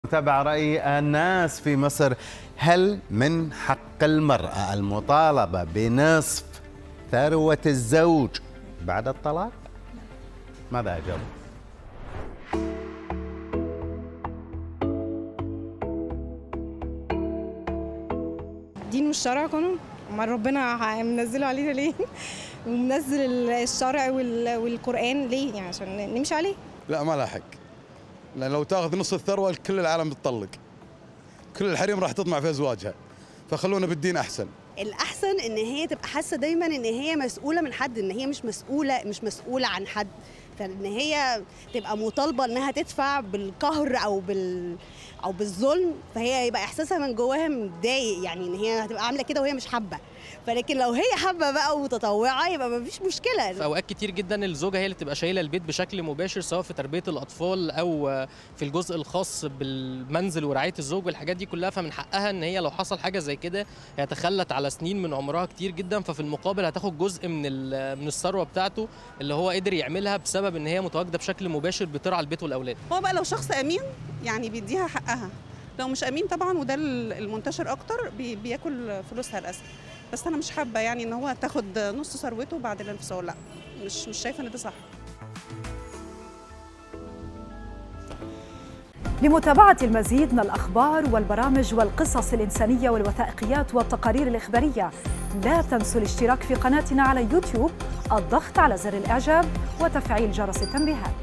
تبع رأي الناس في مصر هل من حق المرأة المطالبة بنصف ثروة الزوج بعد الطلاق؟ ماذا أجاب؟ دين مش شرع قانون امال ربنا منزله علينا ليه ومنزل الشرع وال- والقران ليه يعني عشان نمشي عليه لا ما لها حق لان لو تاخذ نص الثروه كل العالم بتطلق كل الحريم راح تطمع في ازواجها فخلونا بالدين احسن الاحسن ان هي تبقى حاسه دايما ان هي مسؤوله من حد ان هي مش مسؤوله مش مسؤوله عن حد فان هي تبقى مطالبه انها تدفع بالقهر او بال او بالظلم فهي يبقى احساسها من جواها متضايق يعني ان هي هتبقى عامله كده وهي مش حابه فلكن لو هي حابه بقى ومتطوعه يبقى مفيش مشكله في اوقات كتير جدا الزوجه هي اللي بتبقى شايله البيت بشكل مباشر سواء في تربيه الاطفال او في الجزء الخاص بالمنزل ورعايه الزوج والحاجات دي كلها فمن حقها ان هي لو حصل حاجه زي كده هي تخلت على سنين من عمرها كتير جدا ففي المقابل هتاخد جزء من ال- من الثروه بتاعته اللي هو قدر يعملها بسبب ان هي متواجده بشكل مباشر بترعى البيت والاولاد هو بقى لو شخص امين يعني بيديها حقها لو مش امين طبعا وده ال- المنتشر اكتر بي- بياكل فلوسها للاسف بس انا مش حابه يعني ان هو تاخد نص ثروته بعد الانفصال لا مش مش شايفه ان ده صح لمتابعة المزيد من الأخبار والبرامج والقصص الإنسانية والوثائقيات والتقارير الإخبارية لا تنسوا الاشتراك في قناتنا على يوتيوب الضغط على زر الإعجاب وتفعيل جرس التنبيهات